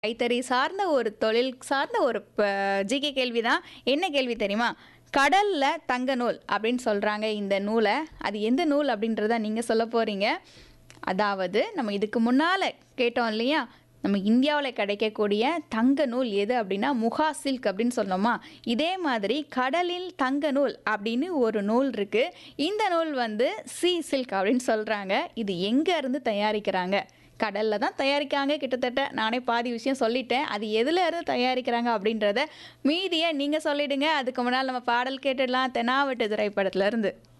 கைத்தறி சார்ந்த ஒரு தொழில் சார்ந்த ஒரு ப ஜிகே கேள்வி தான். என்ன கேள்வி தெரியுமா? கடல்ல தங்க நூல் அப்படின்னு சொல்றாங்க இந்த நூல. அது எந்த நூல் அப்படின்றத நீங்க சொல்ல போறீங்க. அதாவது நம்ம இதுக்கு முன்னால கேட்டோம் இல்லையா? நம்ம இந்தியாவுல கிடைக்கக்கூடிய தங்க நூல் எது அப்படின்னா, முகா சில்க் அப்படின்னு சொன்னோமா, இதே மாதிரி கடலில் தங்க நூல் அப்படின்னு ஒரு நூல் இருக்கு. இந்த நூல் வந்து சீ சில்க் அப்படின்னு சொல்றாங்க. இது எங்க இருந்து தயாரிக்கிறாங்க? கடல்ல தான் தயாரிக்காங்க கிட்டத்தட்ட. நானே பாதி விஷயம் சொல்லிட்டேன். அது எதுல இருந்து தயாரிக்கிறாங்க அப்படின்றத மீதிய நீங்க சொல்லிடுங்க. அதுக்கு முன்னால நம்ம பாடல் கேட்டுடலாம். தெனாவட்டு திரைப்படத்துல இருந்து.